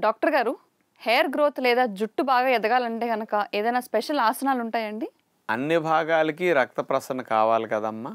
doctor గారు hair growth లేదా జుట్టు బాగా ఎదగాలంటే కనుక ఏదైనా స్పెషల్ ఆసనాలు ఉంటాయండి అన్ని భాగాలకి రక్త ప్రసరణ కావాలి కదమ్మా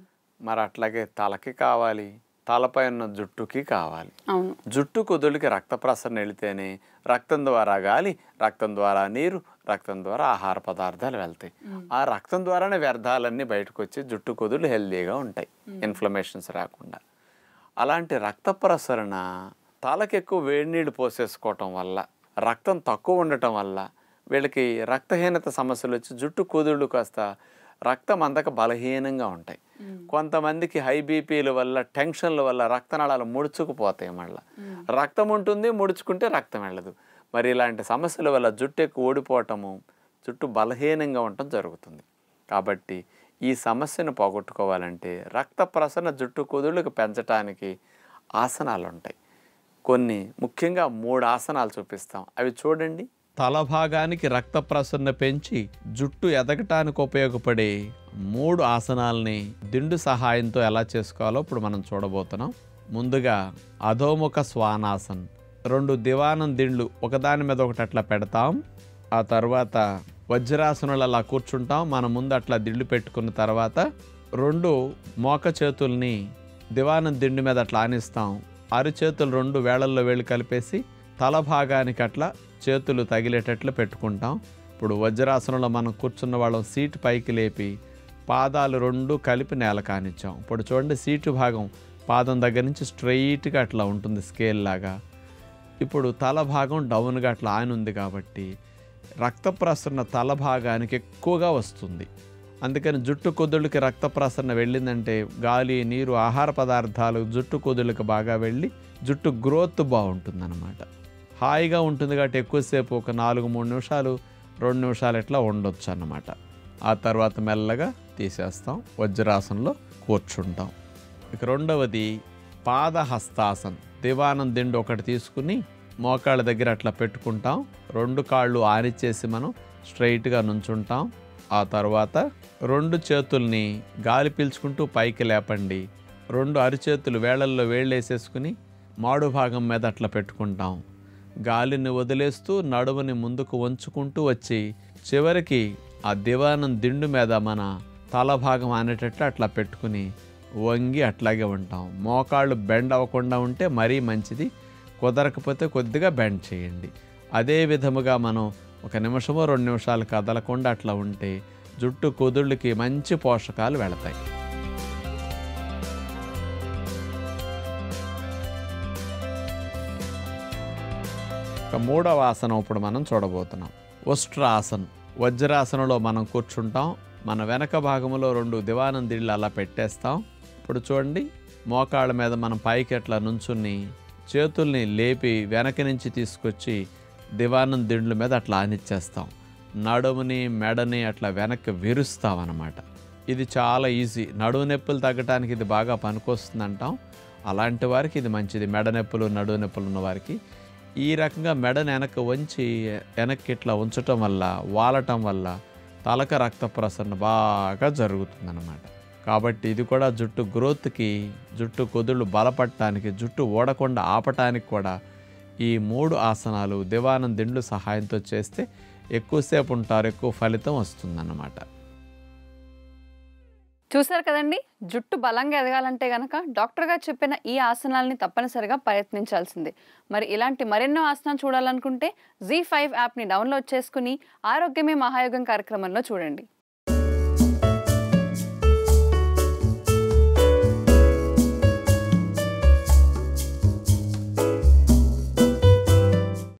మరి అట్లాగే తలకి కావాలి తలపై ఉన్న జుట్టుకి కావాలి అవును జుట్టు కుదుళ్ళకి రక్త ప్రసరణ వెళితేనే రక్తం ద్వారా గాలి రక్తం ద్వారా నీరు రక్తం ద్వారా ఆహార పదార్థాలు వెళ్తాయి ఆ రక్తం ద్వారానే వ్యర్థాలన్నీ బయటకు వచ్చి జుట్టు కుదుళ్ళు హెల్దీగా ఉంటాయి ఇన్ఫ్లమేషన్స్ రాకుండా అలాంటి రక్త ప్రసరణ తలకి ఎక్కువ వేడి నీళ్ళు పోసేసుకోవటం వల్ల రక్తం తక్కువ ఉండటం వల్ల వీళ్ళకి రక్తహీనత సమస్యలు వచ్చి జుట్టు కుదుళ్ళు కాస్త రక్తం అందక బలహీనంగా ఉంటాయి కొంతమందికి హై బీపీల వల్ల టెన్షన్ల వల్ల రక్తనాళాలు ముడుచుకుపోతాయి మళ్ళీ రక్తం ఉంటుంది ముడుచుకుంటే రక్తం వెళ్ళదు మరి ఇలాంటి సమస్యల వల్ల జుట్టు ఎక్కువ ఊడిపోవటము జుట్టు బలహీనంగా ఉండటం జరుగుతుంది కాబట్టి ఈ సమస్యను పోగొట్టుకోవాలంటే రక్త ప్రసరణ జుట్టు కుదుళ్ళకు పెంచడానికి ఆసనాలు ఉంటాయి కొన్ని ముఖ్యంగా మూడు ఆసనాలు చూపిస్తాం అవి చూడండి తల భాగానికి రక్త ప్రసరణ పెంచి జుట్టు ఎదగటానికి ఉపయోగపడే మూడు ఆసనాలని దిండు సహాయంతో ఎలా చేసుకోవాలో ఇప్పుడు మనం చూడబోతున్నాం ముందుగా అధోముఖ శ్వానాసన్ రెండు దివానం దిండ్లు ఒకదాని మీద ఒకటి అట్లా పెడతాం ఆ తర్వాత వజ్రాసనంలో అలా కూర్చుంటాం మన ముందు అట్లా దిండు పెట్టుకున్న తర్వాత రెండు మోక చేతుల్ని దివానం దిండు మీద అట్లా ఆనిస్తాం అరిచేతులు రెండు వేళల్లో వేళ్ళు కలిపేసి తల భాగానికి అట్లా చేతులు తగిలేటట్లు పెట్టుకుంటాం ఇప్పుడు వజ్రాసనంలో మనం కూర్చున్న వాళ్ళం సీటు పైకి లేపి పాదాలు రెండు కలిపి నేల కానిచ్చాం ఇప్పుడు చూడండి సీటు భాగం పాదం దగ్గర నుంచి స్ట్రైట్గా అట్లా ఉంటుంది స్కేల్ లాగా ఇప్పుడు తల భాగం డౌన్గా అట్లా ఆని ఉంది కాబట్టి రక్త ప్రసరణ తల భాగానికి ఎక్కువగా వస్తుంది అందుకని జుట్టు కుదుళ్ళకి రక్త ప్రసరణ వెళ్ళిందంటే గాలి నీరు ఆహార పదార్థాలు జుట్టు కుదుళ్ళకి బాగా వెళ్ళి జుట్టు గ్రోత్ బాగుంటుందన్నమాట హాయిగా ఉంటుంది కాబట్టి ఎక్కువసేపు ఒక నాలుగు మూడు నిమిషాలు రెండు నిమిషాలు ఇట్లా ఉండొచ్చు అన్నమాట ఆ తర్వాత మెల్లగా తీసేస్తాం వజ్రాసనంలో కూర్చుంటాం ఇక రెండవది పాదహస్తాసన్ దివానం దిండు ఒకటి తీసుకుని మోకాళ్ళ దగ్గర అట్లా పెట్టుకుంటాం రెండు కాళ్ళు ఆనిచ్చేసి మనం స్ట్రైట్గా నుంచుంటాం ఆ తర్వాత రెండు చేతుల్ని గాలి పీల్చుకుంటూ పైకి లేపండి రెండు అరిచేతులు వేళల్లో వేళ్ళేసేసుకుని మాడు భాగం మీద అట్లా పెట్టుకుంటాం గాలిని వదిలేస్తూ నడుముని ముందుకు వంచుకుంటూ వచ్చి చివరికి ఆ దివానం దిండు మీద మన తల భాగం అనేటట్లు అట్లా పెట్టుకుని వంగి అట్లాగే ఉంటాం మోకాళ్ళు బెండ్ అవ్వకుండా ఉంటే మరీ మంచిది కుదరకపోతే కొద్దిగా బెండ్ చేయండి అదే విధముగా మనం ఒక నిమిషమో రెండు నిమిషాలు కదలకుండా అట్లా ఉంటే జుట్టు కుదుళ్ళకి మంచి పోషకాలు వెళతాయి ఇక మూడవ ఆసనం ఇప్పుడు మనం చూడబోతున్నాం ఉష్ట్రాసన్ వజ్రాసనంలో మనం కూర్చుంటాం మన వెనక భాగంలో రెండు దివానం దిళ్ళు అలా పెట్టేస్తాం ఇప్పుడు చూడండి మోకాళ్ళ మీద మనం పైకి అట్లా నుంచుని చేతుల్ని లేపి వెనక నుంచి తీసుకొచ్చి దివానం దిండ్ల మీద అట్లా ఆనిచ్చేస్తాం నడుముని మెడని అట్లా వెనక్కి విరుస్తాం అన్నమాట ఇది చాలా ఈజీ నడుము నొప్పులు తగ్గడానికి ఇది బాగా పనికొస్తుంది అంటాం అలాంటి వారికి ఇది మంచిది మెడ నొప్పులు నడుము నొప్పులు ఉన్న వారికి ఈ రకంగా మెడని వెనక్కి వంచి వెనక్కి ఇట్లా ఉంచటం వల్ల వాలటం వల్ల తలక రక్త ప్రసరణ బాగా జరుగుతుందన్నమాట కాబట్టి ఇది కూడా జుట్టు గ్రోత్కి జుట్టు కుదుళ్ళు బలపడటానికి జుట్టు ఓడకుండా ఆపటానికి కూడా ఈ మూడు ఆసనాలు దివానం దిండ్లు సహాయంతో చేస్తే ఎక్కువసేపు ఉంటారు ఎక్కువ ఫలితం వస్తుందన్నమాట చూసారు కదండి జుట్టు బలంగా ఎదగాలంటే గనక డాక్టర్ గారు చెప్పిన ఈ ఆసనాలని తప్పనిసరిగా ప్రయత్నించాల్సిందే మరి ఇలాంటి మరెన్నో ఆసనాలు చూడాలనుకుంటే జీ ఫైవ్ యాప్ని డౌన్లోడ్ చేసుకుని ఆరోగ్యమే మహాయోగం కార్యక్రమంలో చూడండి